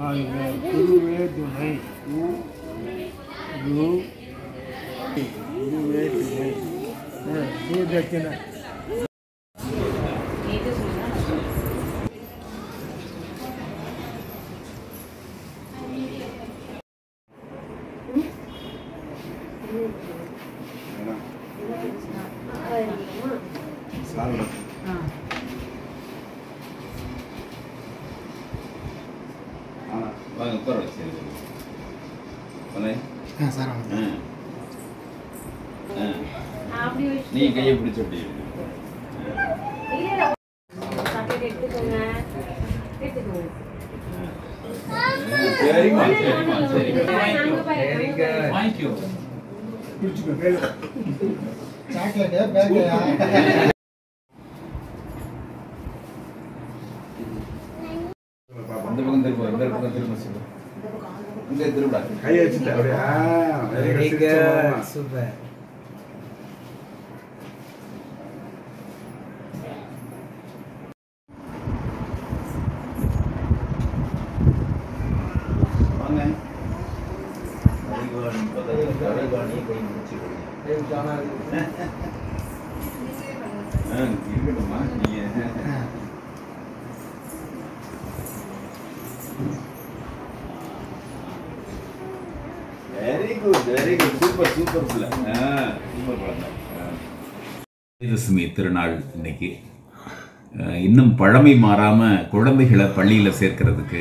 வாழ்க குருவே துணை குரு குருவே துணை ஆ, குரு தட்சிணை வாங்க உட்கார வச்சு பண்ணு. சார் ஆ. ஆ. நீ கையை பிடிச்ச அப்படி சரிம்மா சரிம்மா சரிம்மா வாங்கிக்கோ பிடிச்சிக்கோ கையில் சாக்லேட்டு பேக்கு அந்த பக்கம் திரும்ப இந்த பக்கம் திரும்ப சொல்லு இங்க திரும்படா கையை வச்சுட்டு அப்படியே ஆ, very good. சிரிச்ச முகமா. சூப்பர் வாங்க கலைவாணி பக்கத்துல கலைவாணியை கை முடிச்சுக்கோங்க ஆ இருக்கட்டும்மா நீங்க very good very good super super பிள்ளை ஆ சூப்பர் குழந்தை விஜயதசமி திருநாள் இன்னைக்கு அஹ், இன்னும் பழமை மாறாமல் குழந்தைகளை பள்ளியில் சேர்க்கறதுக்கு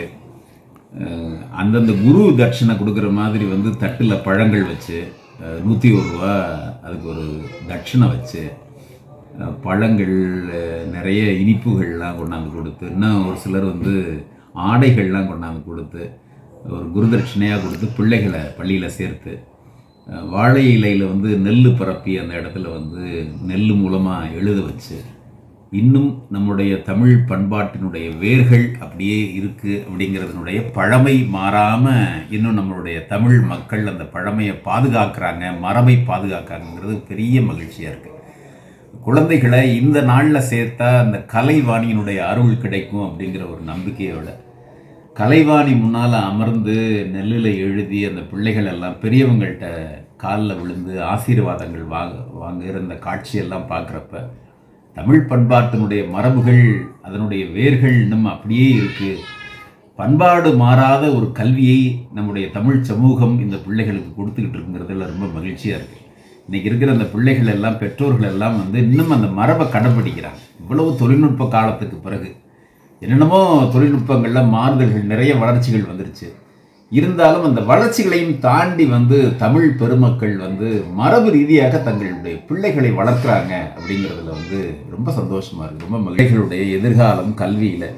அஹ், அந்தந்த குரு தட்சணை கொடுக்குற மாதிரி வந்து தட்டில் பழங்கள் வச்சு நூற்றி ஒரு ரூபா அதுக்கு ஒரு தட்சணை வச்சு அஹ், பழங்கள் அஹ், நிறைய இனிப்புகள்லாம் கொண்டாந்து கொடுத்து இன்னும் ஒரு சிலர் வந்து ஆடைகள்லாம் கொண்டாந்து கொடுத்து ஒரு குருதட்சணையாக கொடுத்து பிள்ளைகளை பள்ளியில் சேர்த்து அஹ், வாழை இலையில் வந்து நெல் பரப்பி அந்த இடத்துல வந்து நெல் மூலமாக எழுத வச்சு இன்னும் நம்முடைய தமிழ் பண்பாட்டினுடைய வேர்கள் அப்படியே இருக்குது அப்படிங்கிறதுனுடைய பழமை மாறாமல் இன்னும் நம்மளுடைய தமிழ் மக்கள் அந்த பழமையை பாதுகாக்கிறாங்க மரபை பாதுகாக்கிறாங்கிறது பெரிய மகிழ்ச்சியாக இருக்குது குழந்தைகளை இந்த நாளில் சேர்த்தா அந்த கலைவாணியினுடைய அருள் கிடைக்கும் அப்படிங்கிற ஒரு நம்பிக்கையோட கலைவாணி முன்னால் அமர்ந்து நெல்லில் எழுதி அந்த பிள்ளைகள் எல்லாம் பெரியவங்கள்ட்ட காலில் விழுந்து ஆசீர்வாதங்கள் வாங்க வாங்குகிற அந்த காட்சியெல்லாம் பார்க்குறப்ப தமிழ் பண்பாட்டினுடைய மரபுகள் அதனுடைய வேர்கள் இன்னும் அப்படியே இருக்குது பண்பாடு மாறாத ஒரு கல்வியை நம்முடைய தமிழ் சமூகம் இந்த பிள்ளைகளுக்கு கொடுத்துக்கிட்டு இருக்குங்கிறதுல ரொம்ப மகிழ்ச்சியாக இருக்குது இன்னைக்கு இருக்கிற அந்த பிள்ளைகள் எல்லாம் பெற்றோர்கள் எல்லாம் வந்து இன்னும் அந்த மரபை கடைப்பிடிக்கிறாங்க இவ்வளவு தொழில்நுட்ப காலத்துக்கு பிறகு என்னென்னமோ தொழில்நுட்பங்கள்ல மாறுதல்கள் நிறைய வளர்ச்சிகள் வந்துருச்சு இருந்தாலும் அந்த வளர்ச்சிகளையும் தாண்டி வந்து தமிழ் பெருமக்கள் வந்து மரபு ரீதியாக தங்களுடைய பிள்ளைகளை வளர்க்குறாங்க அப்படிங்கிறதுல வந்து ரொம்ப சந்தோஷமா இருக்கு ரொம்ப மகிழ்ச்சிகளுடைய எதிர்காலம் கல்வியில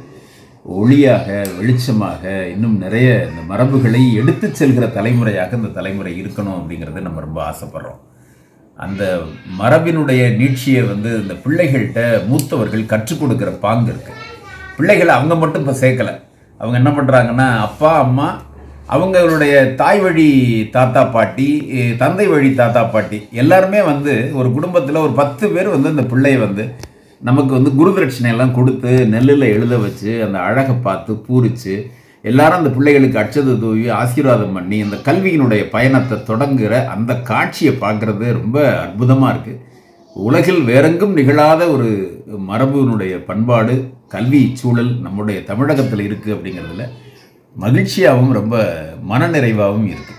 ஒளியாக வெளிச்சமாக இன்னும் நிறைய இந்த மரபுகளை எடுத்துச் செல்கிற தலைமுறையாக இந்த தலைமுறை இருக்கணும் அப்படிங்கிறத நம்ம ரொம்ப ஆசைப்படுறோம் அந்த மரபினுடைய நீட்சியை வந்து இந்த பிள்ளைகள்கிட்ட மூத்தவர்கள் கற்றுக் கொடுக்குற பாங்கு இருக்கு பிள்ளைகளை அவங்க மட்டும் இப்போ சேர்க்கலை அவங்க என்ன பண்ணுறாங்கன்னா அப்பா அம்மா அவங்களுடைய தாய் வழி தாத்தா பாட்டி eh, தந்தை வழி தாத்தா பாட்டி எல்லாருமே வந்து ஒரு குடும்பத்தில் ஒரு பத்து பேர் வந்து இந்த பிள்ளைய வந்து நமக்கு வந்து குருதட்சணை எல்லாம் கொடுத்து நெல்லில் எழுத வச்சு அந்த அழகை பார்த்து பூரிச்சு எல்லாரும் அந்த பிள்ளைகளுக்கு அச்சது தூவி ஆசீர்வாதம் பண்ணி அந்த கல்வியினுடைய பயணத்தை தொடங்குகிற அந்த காட்சியை பார்க்குறது ரொம்ப அற்புதமாக இருக்குது உலகில் வேறெங்கும் நிகழாத ஒரு மரபுனுடைய பண்பாடு கல்வி சூழல் நம்முடைய தமிழகத்தில் இருக்குது அப்படிங்கிறதுல மகிழ்ச்சியாகவும் ரொம்ப மனநிறைவாகவும் இருக்குது